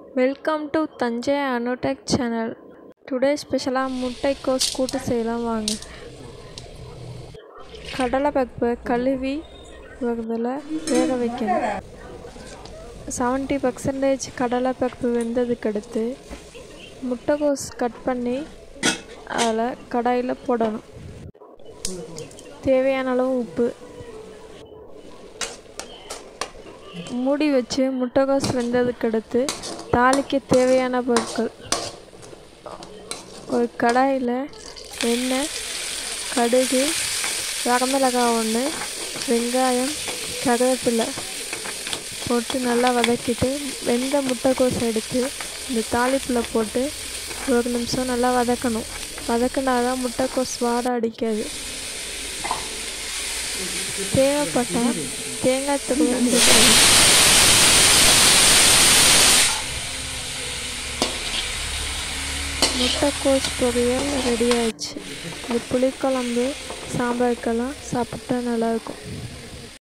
welcome to Thanjai Anutech channel today ஸ்பெஷலாக முட்டைக்கோஸ் கூட்டு செய்யலாம் வாங்க கடலை பருப்பை கழுவி அதில் வேக வைக்கணும் செவன்ட்டி பர்சன்டேஜ் கடலை பருப்பு வெந்ததுக்கு அடுத்து முட்டைக்கோஸ் கட் பண்ணி அதில் கடாயில் போடணும் தேவையான அளவு உப்பு மூடி வச்சு முட்டைகோஸ் வெந்ததுக்கு அடுத்து தாளிக்க தேவையான பொருட்கள் ஒரு கடாயில் எண்ணெய் கடுகு வரமிளகாய் ஒன்று வெங்காயம் கருவேப்பிலை போட்டு நல்லா வதக்கிட்டு வெந்த முட்டைக்கோஸ் எடுத்து இந்த தாளிப்பில் போட்டு ஒரு நிமிஷம் நல்லா வதக்கணும் வதக்கினா தான் முட்டைக்கோஸ் வாடை அடிக்காது தேவைப்பட்டால் தேங்காய் துருவல் சேர்க்கணும் முட்டைக்கோஸ் பொரியல் ரெடி ஆயிடுச்சு இந்த புளிக்குழம்பு சாம்பாருக்கெல்லாம் சாப்பிட்டா நல்லாயிருக்கும்